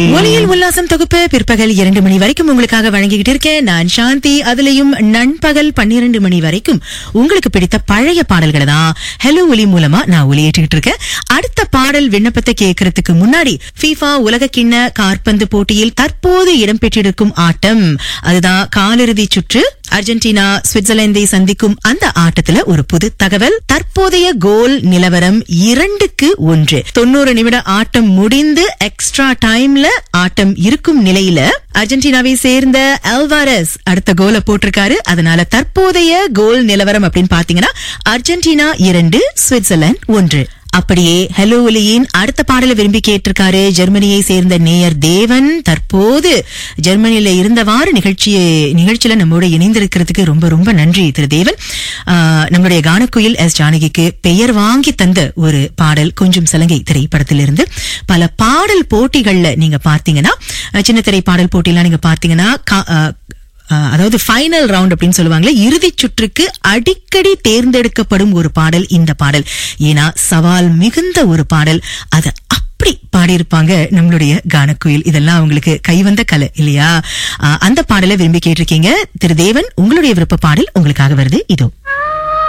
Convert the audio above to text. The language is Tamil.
ஒலியில் உல்லாசம் தொகுப்பு பிற்பகல் இரண்டு மணி வரைக்கும் உங்களுக்காக வழங்கிக்கிட்டு இருக்கேன் நான் சாந்தி அதுலயும் நண்பகல் பன்னிரண்டு மணி வரைக்கும் உங்களுக்கு பிடித்த பழைய பாடல்களை தான் ஹலோ ஒலி மூலமா நான் ஒலியேற்றிட்டு இருக்கேன் அடுத்த பாடல் விண்ணப்பத்தை கேட்கறதுக்கு முன்னாடி FIFA உலக கிண்ண காற்பந்து போட்டியில் தற்போது இடம்பெற்றிருக்கும் ஆட்டம் அதுதான் காலிறுதி சுற்று அர்ஜென்டினா சுவிட்சர்லாந்தை சந்திக்கும் அந்த ஆட்டத்துல ஒரு புது தகவல் தற்போதைய கோல் நிலவரம் இரண்டுக்கு ஒன்று தொண்ணூறு நிமிட ஆட்டம் முடிந்து எக்ஸ்ட்ரா டைம்ல ஆட்டம் இருக்கும் நிலையில அர்ஜென்டினாவை சேர்ந்த அல்வாரஸ் அடுத்த கோலை போட்டிருக்காரு அதனால தற்போதைய கோல் நிலவரம் அப்படின்னு பாத்தீங்கன்னா அர்ஜென்டினா இரண்டு சுவிட்சர்லாந்து ஒன்று அப்படியே ஹலோ ஒலியின் அடுத்த பாடலை விரும்பி கேட்டிருக்காரு ஜெர்மனியை சேர்ந்த நேயர் தேவன் தற்போது ஜெர்மனியில இருந்தவாறு நிகழ்ச்சியை நிகழ்ச்சியில நம்மோட இணைந்திருக்கிறதுக்கு ரொம்ப ரொம்ப நன்றி திரு தேவன் ஆஹ், நம்மளுடைய கானக்குயில் எஸ் ஜானகிக்கு பெயர் வாங்கி தந்த ஒரு பாடல் கொஞ்சம் சலங்கை திரைப்படத்திலிருந்து பல பாடல் போட்டிகள்ல நீங்க பார்த்தீங்கன்னா அஹ், சின்ன திரை பாடல் போட்டியெல்லாம் நீங்க பார்த்தீங்கன்னா கா- ஆஹ், ஆஹ் அதாவது ஃபைனல் ரவுண்ட் அப்படின்னு சொல்லுவாங்களே இறுதிச் சுற்றுக்கு அடிக்கடி தேர்ந்தெடுக்கப்படும் ஒரு பாடல் இந்த பாடல் ஏன்னா சவால் மிகுந்த ஒரு பாடல் அது அப்படி பாடியிருப்பாங்க நம்மளுடைய கானக்குயில் இதெல்லாம் அவங்களுக்கு கைவந்த கலை இல்லையா ஆஹ் அந்த பாடலை விரும்பி கேட்டிருக்கீங்க திரு தேவன் உங்களுடைய விருப்ப பாடல் உங்களுக்காக வருது இதோ